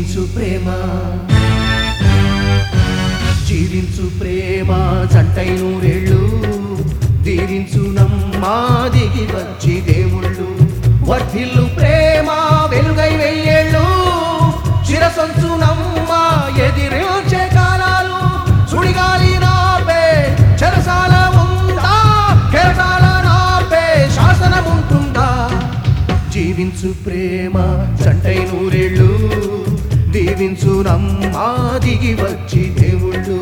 జీవించు ప్రేమ జీవించు ప్రేమ జంటై నూరేళ్ళు దీవించు నమ్మా దిగి వచ్చి దేవుళ్ళు వర్ధిల్లు ప్రేమ వెలుగై వెయ్యేళ్ళు చిరసొంచు నమ్మా ఎదిరించే కాలాలు సుడిగాలి నాపే చెరసాల ఉందా కెరటాల నాపే శాసనం ఉంటుందా జీవించు ప్రేమ జంటై నూరేళ్ళు దీవించు నమ్మా దిగి వచ్చి దేవుళ్ళు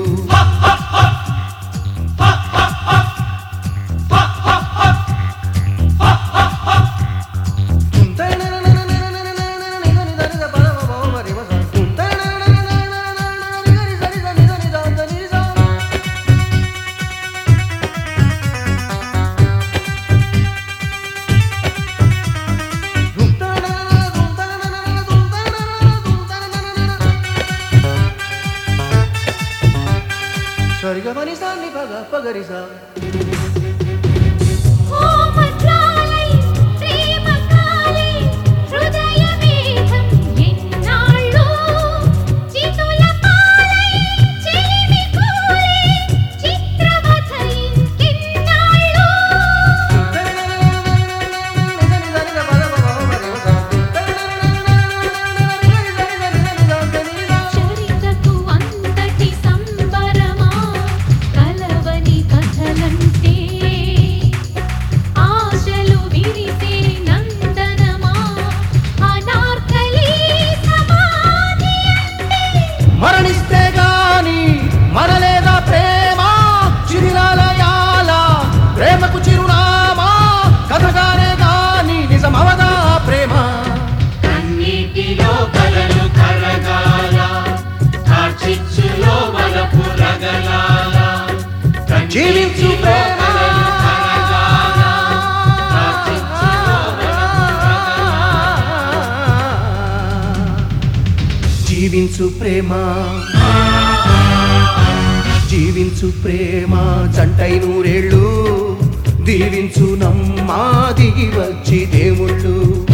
సరిగా మనిసా ని పగ పగరిసా కోమట్లాలై ప్రేమకాలై హృదయమేఘం ఎన్నాళ్ళు చితుల పాలై చెలిమి కూలై చిత్రవథ ఇంకెన్నాళ్ళు చరితకు అంతటి సంబరమా కలవని కథలంటే ఆశలు విరిసే నందనమా అనార్కలి సమాధి అంటే మరణిస్తే గాని మరలేదా ప్రేమ చిరులాలయాల ప్రేమకు చిరునామా కథగానే గాని నిజమవదా ప్రేమ కన్నీటిలో కలలు కరగాల కార్చిచ్చులో వలపు రగలాల జీవించు కన్నీటిలో ప్రేమ కలలు కరగాల కార్చిచ్చులో వలపు జీవించు ప్రేమ జీవించు ప్రేమ జంటై నూరేళ్ళు దీవించు నమ్మా దిగి వచ్చి దేవుళ్ళు